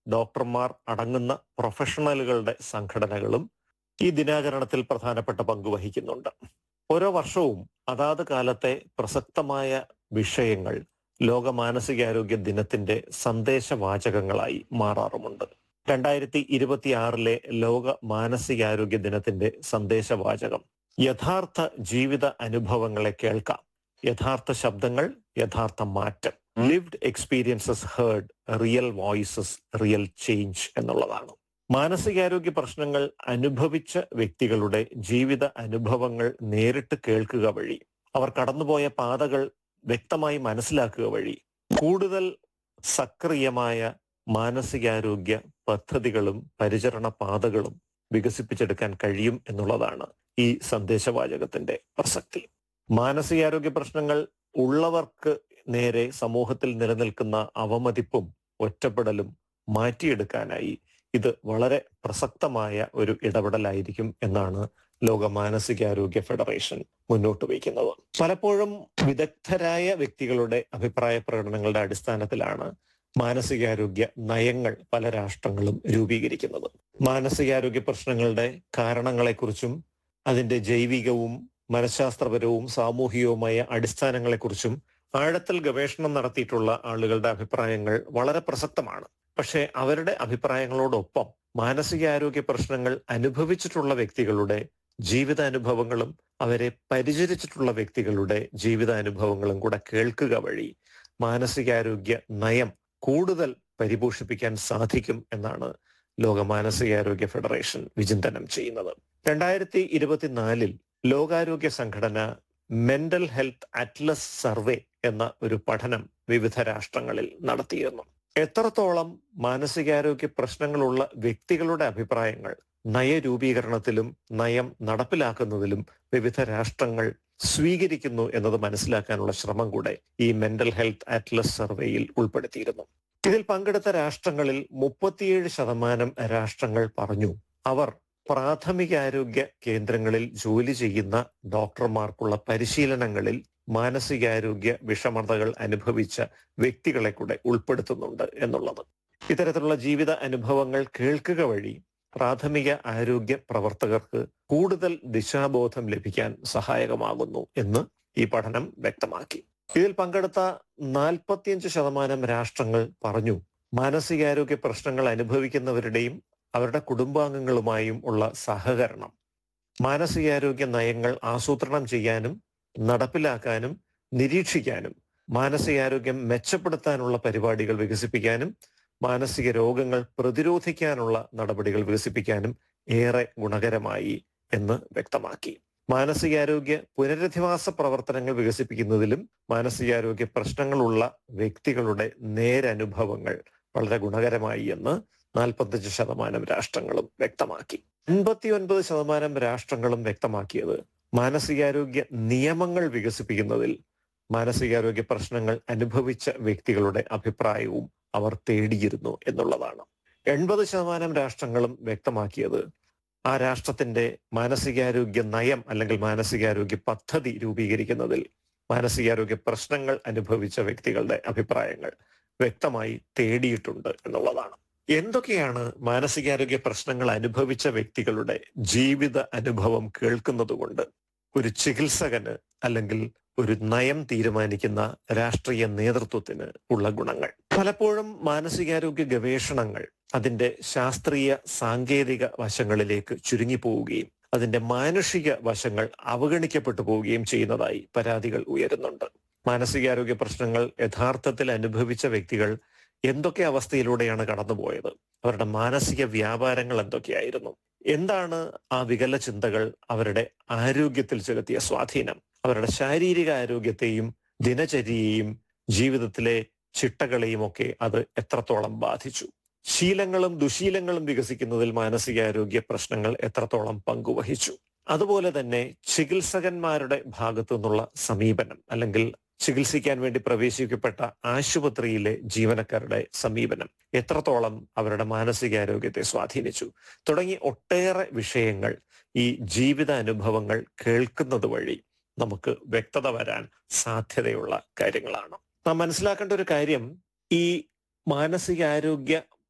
ഡോക്ടർമാർ അടങ്ങുന്ന പ്രൊഫഷണലുകളുടെ സംഘടനകളും ഈ ദിനാചരണത്തിൽ പ്രധാനപ്പെട്ട പങ്ക് വഹിക്കുന്നുണ്ട് ഓരോ വർഷവും അതാത് കാലത്തെ പ്രസക്തമായ വിഷയങ്ങൾ ലോക മാനസികാരോഗ്യ ദിനത്തിന്റെ സന്ദേശവാചകങ്ങളായി മാറാറുമുണ്ട് രണ്ടായിരത്തി ഇരുപത്തിയാറിലെ ലോക മാനസികാരോഗ്യ ദിനത്തിന്റെ സന്ദേശവാചകം യഥാർത്ഥ ജീവിത അനുഭവങ്ങളെ കേൾക്കാം യഥാർത്ഥ ശബ്ദങ്ങൾ യഥാർത്ഥ മാറ്റം lived experiences heard real voices real change എന്നുള്ളതാണ് മാനസികാരോഗ്യ പ്രശ്നങ്ങൾ അനുഭവിച്ച വ്യക്തികളുടെ ജീവിത അനുഭവങ്ങൾ നേരിട്ട് കേൾക്കുക വഴി അവർ കടന്നുപോയ പാതകൾ വ്യക്തമായി മനസ്സിലാക്കുക വഴി കൂടുതൽ സക്രിയമായ മാനസികാരോഗ്യ പദ്ധതികളും പരിചരണ പാതകളും വികസിപ്പിച്ചെടുക്കാൻ കഴിയും എന്നുള്ളതാണ് ഈ സന്ദേശവാചകത്തിന്റെ പ്രസക്തി മാനസികാരോഗ്യ പ്രശ്നങ്ങൾ ഉള്ളവർക്ക് നേരെ സമൂഹത്തിൽ നിലനിൽക്കുന്ന അവമതിപ്പും ഒറ്റപ്പെടലും മാറ്റിയെടുക്കാനായി ഇത് വളരെ പ്രസക്തമായ ഒരു ഇടപെടലായിരിക്കും എന്നാണ് ലോക മാനസികാരോഗ്യ ഫെഡറേഷൻ മുന്നോട്ട് വയ്ക്കുന്നത് പലപ്പോഴും വിദഗ്ധരായ വ്യക്തികളുടെ അഭിപ്രായ പ്രകടനങ്ങളുടെ അടിസ്ഥാനത്തിലാണ് മാനസികാരോഗ്യ നയങ്ങൾ പല രാഷ്ട്രങ്ങളും രൂപീകരിക്കുന്നത് മാനസികാരോഗ്യ പ്രശ്നങ്ങളുടെ കാരണങ്ങളെക്കുറിച്ചും അതിന്റെ ജൈവികവും മനഃശാസ്ത്രപരവും സാമൂഹികവുമായ അടിസ്ഥാനങ്ങളെക്കുറിച്ചും ആഴത്തിൽ ഗവേഷണം നടത്തിയിട്ടുള്ള ആളുകളുടെ അഭിപ്രായങ്ങൾ വളരെ പ്രസക്തമാണ് പക്ഷേ അവരുടെ അഭിപ്രായങ്ങളോടൊപ്പം മാനസികാരോഗ്യ പ്രശ്നങ്ങൾ അനുഭവിച്ചിട്ടുള്ള വ്യക്തികളുടെ ജീവിതാനുഭവങ്ങളും അവരെ പരിചരിച്ചിട്ടുള്ള വ്യക്തികളുടെ ജീവിതാനുഭവങ്ങളും കൂടെ കേൾക്കുക വഴി മാനസികാരോഗ്യ നയം കൂടുതൽ പരിപോഷിപ്പിക്കാൻ സാധിക്കും എന്നാണ് ലോക മാനസികാരോഗ്യ ഫെഡറേഷൻ വിചിന്തനം ചെയ്യുന്നത് രണ്ടായിരത്തി ഇരുപത്തിനാലിൽ ലോകാരോഗ്യ സംഘടന മെന്റൽ ഹെൽത്ത് അറ്റ്ലസ് സർവേ എന്ന ഒരു പഠനം വിവിധ രാഷ്ട്രങ്ങളിൽ നടത്തിയിരുന്നു എത്രത്തോളം മാനസികാരോഗ്യ പ്രശ്നങ്ങളുള്ള വ്യക്തികളുടെ അഭിപ്രായങ്ങൾ നയരൂപീകരണത്തിലും നയം നടപ്പിലാക്കുന്നതിലും വിവിധ രാഷ്ട്രങ്ങൾ സ്വീകരിക്കുന്നു എന്നത് മനസ്സിലാക്കാനുള്ള ശ്രമം കൂടെ ഈ മെന്റൽ ഹെൽത്ത് അറ്റ്ലസ് സർവേയിൽ ഉൾപ്പെടുത്തിയിരുന്നു ഇതിൽ പങ്കെടുത്ത രാഷ്ട്രങ്ങളിൽ മുപ്പത്തിയേഴ് ശതമാനം രാഷ്ട്രങ്ങൾ പറഞ്ഞു അവർ പ്രാഥമികാരോഗ്യ കേന്ദ്രങ്ങളിൽ ജോലി ചെയ്യുന്ന ഡോക്ടർമാർക്കുള്ള പരിശീലനങ്ങളിൽ മാനസികാരോഗ്യ വിഷമതകൾ അനുഭവിച്ച വ്യക്തികളെ കൂടെ ഉൾപ്പെടുത്തുന്നുണ്ട് എന്നുള്ളത് ഇത്തരത്തിലുള്ള ജീവിത അനുഭവങ്ങൾ കേൾക്കുക വഴി പ്രാഥമിക ആരോഗ്യ പ്രവർത്തകർക്ക് കൂടുതൽ ദിശാബോധം ലഭിക്കാൻ സഹായകമാകുന്നു എന്ന് ഈ പഠനം വ്യക്തമാക്കി ഇതിൽ പങ്കെടുത്ത നാൽപ്പത്തിയഞ്ച് ശതമാനം രാഷ്ട്രങ്ങൾ പറഞ്ഞു മാനസികാരോഗ്യ പ്രശ്നങ്ങൾ അനുഭവിക്കുന്നവരുടെയും അവരുടെ കുടുംബാംഗങ്ങളുമായും ഉള്ള സഹകരണം മാനസികാരോഗ്യ നയങ്ങൾ ആസൂത്രണം ചെയ്യാനും നടപ്പിലാക്കാനും നിരീക്ഷിക്കാനും മാനസികാരോഗ്യം മെച്ചപ്പെടുത്താനുള്ള പരിപാടികൾ വികസിപ്പിക്കാനും മാനസിക രോഗങ്ങൾ പ്രതിരോധിക്കാനുള്ള നടപടികൾ വികസിപ്പിക്കാനും ഏറെ ഗുണകരമായി എന്ന് വ്യക്തമാക്കി മാനസികാരോഗ്യ പുനരധിവാസ പ്രവർത്തനങ്ങൾ വികസിപ്പിക്കുന്നതിലും മാനസികാരോഗ്യ പ്രശ്നങ്ങളുള്ള വ്യക്തികളുടെ നേരനുഭവങ്ങൾ വളരെ ഗുണകരമായി എന്ന് നാൽപ്പത്തഞ്ച് ശതമാനം രാഷ്ട്രങ്ങളും വ്യക്തമാക്കി എൺപത്തി ഒൻപത് ശതമാനം രാഷ്ട്രങ്ങളും വ്യക്തമാക്കിയത് മാനസികാരോഗ്യ നിയമങ്ങൾ വികസിപ്പിക്കുന്നതിൽ മാനസികാരോഗ്യ പ്രശ്നങ്ങൾ അനുഭവിച്ച വ്യക്തികളുടെ അഭിപ്രായവും അവർ തേടിയിരുന്നു എന്നുള്ളതാണ് എൺപത് ശതമാനം രാഷ്ട്രങ്ങളും വ്യക്തമാക്കിയത് ആ രാഷ്ട്രത്തിന്റെ മാനസികാരോഗ്യ നയം അല്ലെങ്കിൽ മാനസികാരോഗ്യ പദ്ധതി രൂപീകരിക്കുന്നതിൽ മാനസികാരോഗ്യ പ്രശ്നങ്ങൾ അനുഭവിച്ച വ്യക്തികളുടെ അഭിപ്രായങ്ങൾ വ്യക്തമായി തേടിയിട്ടുണ്ട് എന്നുള്ളതാണ് എന്തൊക്കെയാണ് മാനസികാരോഗ്യ പ്രശ്നങ്ങൾ അനുഭവിച്ച വ്യക്തികളുടെ ജീവിത അനുഭവം കേൾക്കുന്നത് കൊണ്ട് ഒരു ചികിത്സകന് അല്ലെങ്കിൽ ഒരു നയം തീരുമാനിക്കുന്ന രാഷ്ട്രീയ നേതൃത്വത്തിന് ഉള്ള ഗുണങ്ങൾ പലപ്പോഴും മാനസികാരോഗ്യ ഗവേഷണങ്ങൾ അതിന്റെ ശാസ്ത്രീയ സാങ്കേതിക വശങ്ങളിലേക്ക് ചുരുങ്ങിപ്പോവുകയും അതിന്റെ മാനുഷിക വശങ്ങൾ അവഗണിക്കപ്പെട്ടു പോവുകയും ചെയ്യുന്നതായി പരാതികൾ ഉയരുന്നുണ്ട് മാനസികാരോഗ്യ പ്രശ്നങ്ങൾ യഥാർത്ഥത്തിൽ അനുഭവിച്ച വ്യക്തികൾ എന്തൊക്കെ അവസ്ഥയിലൂടെയാണ് കടന്നുപോയത് അവരുടെ മാനസിക വ്യാപാരങ്ങൾ എന്തൊക്കെയായിരുന്നു എന്താണ് ആ വികല ചിന്തകൾ അവരുടെ ആരോഗ്യത്തിൽ ചെലുത്തിയ സ്വാധീനം അവരുടെ ശാരീരിക ആരോഗ്യത്തെയും ദിനചര്യയെയും ജീവിതത്തിലെ ചിട്ടകളെയും ഒക്കെ അത് എത്രത്തോളം ബാധിച്ചു ശീലങ്ങളും ദുശീലങ്ങളും വികസിക്കുന്നതിൽ മാനസികാരോഗ്യ പ്രശ്നങ്ങൾ എത്രത്തോളം പങ്കുവഹിച്ചു അതുപോലെ തന്നെ ചികിത്സകന്മാരുടെ ഭാഗത്തു നിന്നുള്ള സമീപനം അല്ലെങ്കിൽ ചികിത്സിക്കാൻ വേണ്ടി പ്രവേശിക്കപ്പെട്ട ആശുപത്രിയിലെ ജീവനക്കാരുടെ സമീപനം എത്രത്തോളം അവരുടെ മാനസികാരോഗ്യത്തെ സ്വാധീനിച്ചു തുടങ്ങി ഒട്ടേറെ വിഷയങ്ങൾ ഈ ജീവിത അനുഭവങ്ങൾ കേൾക്കുന്നത് വഴി നമുക്ക് വ്യക്തത വരാൻ സാധ്യതയുള്ള കാര്യങ്ങളാണ് നാം മനസ്സിലാക്കേണ്ട ഒരു കാര്യം ഈ മാനസികാരോഗ്യ